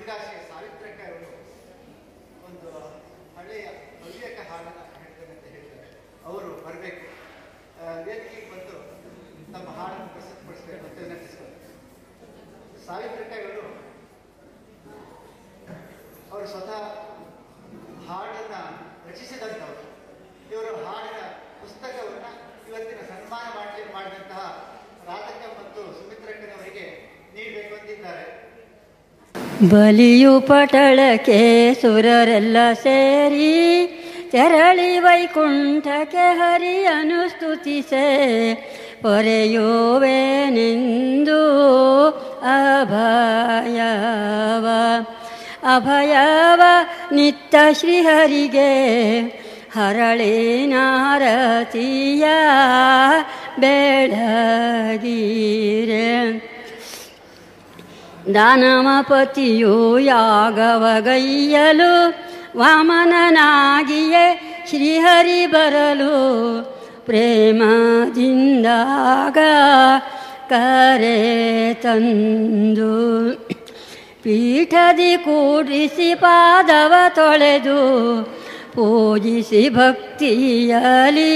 ಮೃಗಾಶಯ ಸಾವಿತ್ರಕ್ಕೆ ಅವರು ಒಂದು ಹಳೆಯ ಹವ್ಯಕ ಹಾಡನ್ನು ಹೇಳ್ತೇನೆ ಅಂತ ಹೇಳ್ತಾರೆ ಅವರು ಬರಬೇಕು ವೇದಿಕೆಗೆ ಬಂದು ತಮ್ಮ ಹಾಡನ್ನು ಪ್ರಸ್ತುತಪಡಿಸಬೇಕು ಅಂತ ವಿನಂತಿಸ್ತಾರೆ ಸಾವಿತ್ರಕ್ಕೆ ಅವರು ಅವರು ಸ್ವತಃ ಹಾಡನ್ನು ರಚಿಸಿದಂಥವರು ಇವರು ಹಾಡಿನ ಪುಸ್ತಕವನ್ನು ಇವತ್ತಿನ ಸನ್ಮಾನ ಮಾಡಲಿ ಮಾಡಿದಂತಹ ರಾಧಕ ಮತ್ತು ಸುಮಿತ್ರಕ್ಕನವರಿಗೆ ನೀಡಬೇಕು ಅಂತಿದ್ದಾರೆ ಬಲಿಯು ಪಟಳಕ್ಕೆ ಸುರರೆಲ್ಲ ಸೇರಿ ತೆರಳಿ ವೈಕುಂಠಕ್ಕೆ ಹರಿಯನು ಸ್ತುತಿಸೆ ಪೊರೆಯುವೆನೆಂದು ಅಭಯವ ಅಭಯವ ನಿತ್ತ ಶ್ರೀಹರಿಗೆ ಹರಳಿನಾರತಿಯ ಬೆಳಗೀರೆ ದಾನವಪತಿಯು ಯಾಗವಗೈಯಲು ವಾಮನನಾಗಿಯೇ ಶ್ರೀಹರಿ ಬರಲು ಪ್ರೇಮದಿಂದಾಗ ಕರೆ ತಂದು ಪೀಠದಿ ಕೂಡಿಸಿ ಪಾದವ ತೊಳೆದು ಪೂಜಿಸಿ ಭಕ್ತಿಯಲಿ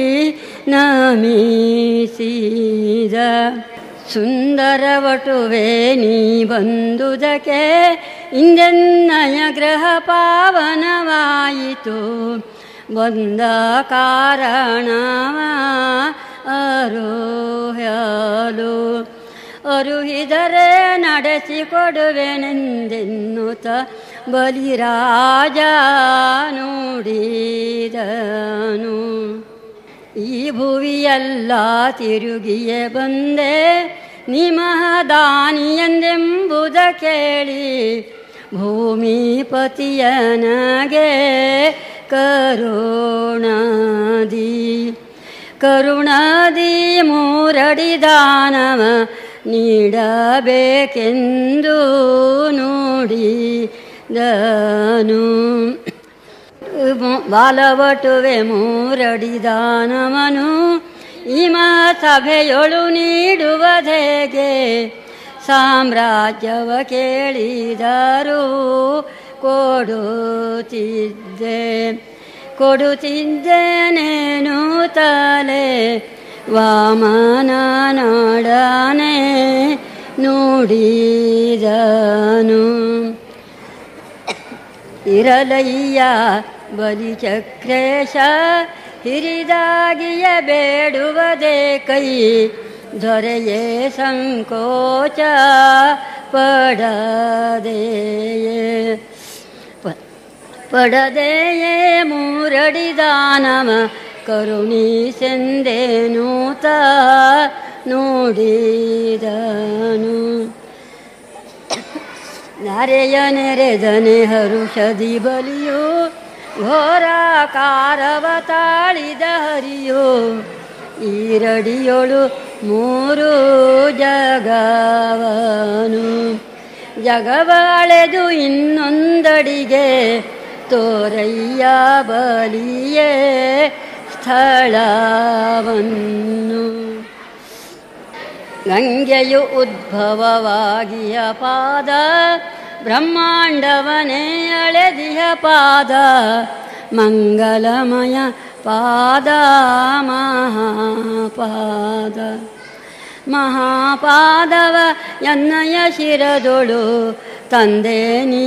ನಮಿಸಿದ ಸುಂದರ ವಟುವೆ ನೀ ಬಂದುದಕ್ಕೆ ಇಂದೆನ್ನಯ ಗ್ರಹ ಪಾವನವಾಯಿತು ಬಂದ ಕಾರಣವ ಅರೋಹಲು ಅರುಹಿದರೆ ನಡೆಸಿಕೊಡುವೆನೆಂದೆನ್ನುತ್ತ ಬಲಿರಾಜ ನುಡಿದನು ಈ ಭುವಿಯೆಲ್ಲ ತಿರುಗಿಯೇ ಬಂದೆ ನಿಮಹದಾನಿ ಎಂದೆಂಬುದ ಕೇಳಿ ಭೂಮಿಪತಿಯನಗೆ ಕರುಣದಿ ಕರುಣದಿ ಮೂರಡಿದಾನವ ನೀಡಬೇಕೆಂದು ನುಡಿದನು ಬಾಲವಟುವೆ ಮೂರಡಿದಾನವನು ಇಮ ಸಭೆಯೊಳು ನೀಡುವುದೇಗೆ ಸಾಮ್ರಾಜ್ಯವ ಕೇಳಿದರು ಕೊಡುತ್ತಿದ್ದೆ ಕೊಡುತ್ತಿದ್ದೇನೇನು ತಲೆ ವಾಮನ ನೋಡನೆ ನುಡಿದನು ಇರಲಯ್ಯ ಬಲಿಚಕ್ರೇಶ ಹಿರಿದಾಗಿಯ ಬೇಡುವುದೇ ಕೈ ದೊರೆಯೇ ಸಂಕೋಚ ಪಡದೆಯೇ ಪ- ಪಡದೆಯೇ ಮೂರಡಿದಾನವ ಕರುಣಿಸೆಂದೇನೂತ ನುಡಿದನು ನರೆಯ ನೆರೆದನೆ ಹರುಷದಿ ಬಲಿಯು ಘೋರಾಕಾರವ ತಾಳಿದ ಹರಿಯು ಈರಡಿಯೊಳು ಮೂರು ಜಗವನು ಜಗವಳೆದು ಇನ್ನೊಂದಡಿಗೆ ತೋರಯ್ಯ ಬಲಿಯೇ ಸ್ಥಳವನ್ನು ಗಂಗೆಯು ಉದ್ಭವವಾಗಿಯ ಪಾದ ಬ್ರಹ್ಮಾಂಡವನೇ ಅಳೆದಿಯ ಪಾದ ಮಂಗಲಮಯ ಪಾದ ಮಹಾಪಾದ ಮಹಾಪಾದವ ಎನ್ನಯ ಶಿರದೊಳು ತಂದೆ ನೀ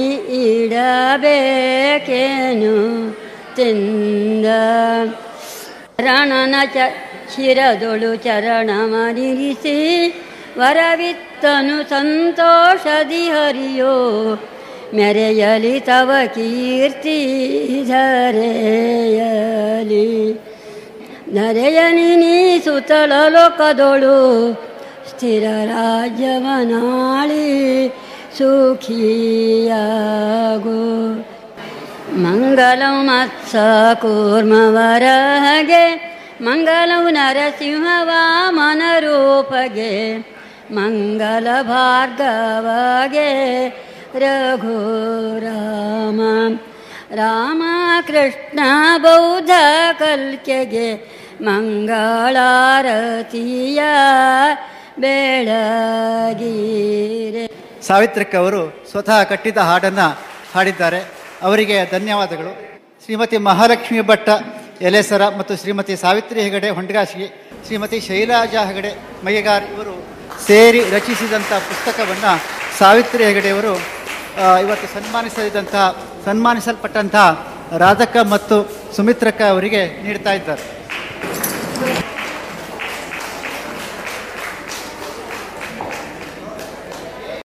ಇಡಬೇಕೇನು ತಿಂದ ರಣನ ಚ ಶಿರದೊಳು ಚರಣಮನಿರಿಸಿ ವರವಿತ್ತನು ಸಂತೋಷದಿ ಹರಿಯೋ ಮೆರೆಯಲಿ ತವ ಕೀರ್ತಿ ಧರೆಯಲಿ ನರೆಯಲಿ ನೀ ಸುತಳ ಲೋಕದೊಳು ಸ್ಥಿರ ರಾಜ್ಯವನಾಳಿ ಸುಖಿಯಾಗು ಮಂಗಲಂ ಮತ್ಸ ಕೂರ್ಮವರಗೆ ಮಂಗಲಂ ನರಸಿಂಹ ವಾಮನ ರೂಪಗೆ ಮಂಗಲ ಭಾರ್ಗವಗೆ ರಘುರಾಮ ರಾಮ ಕೃಷ್ಣ ಬೌದ್ಧ ಕಲ್ಕೆಗೆ ಮಂಗಳಾರತಿಯ ಬೆಳಗೀರೆ ಸಾವಿತ್ರಕ್ಕ ಅವರು ಸ್ವತಃ ಕಟ್ಟಿದ ಹಾಡನ್ನು ಹಾಡಿದ್ದಾರೆ ಅವರಿಗೆ ಧನ್ಯವಾದಗಳು ಶ್ರೀಮತಿ ಮಹಾಲಕ್ಷ್ಮಿ ಭಟ್ಟ ಎಲೆಸರ ಮತ್ತು ಶ್ರೀಮತಿ ಸಾವಿತ್ರಿ ಹೆಗಡೆ ಹೊಂಡಗಾಸಿಗೆ ಶ್ರೀಮತಿ ಶೈಲಾಜಾ ಹೆಗಡೆ ಮಯ್ಯಗಾರ್ ಇವರು ಸೇರಿ ರಚಿಸಿದಂಥ ಪುಸ್ತಕವನ್ನು ಸಾವಿತ್ರಿ ಹೆಗಡೆಯವರು ಆ, ಇವತ್ತು ಸನ್ಮಾನಿಸಿದಂತಹ ಸನ್ಮಾನಿಸಲ್ಪಟ್ಟಂತಹ ರಾಧಕ್ಕ ಮತ್ತು ಸುಮಿತ್ರಕ್ಕ ಅವರಿಗೆ ನೀಡ್ತಾ ಇದ್ದಾರೆ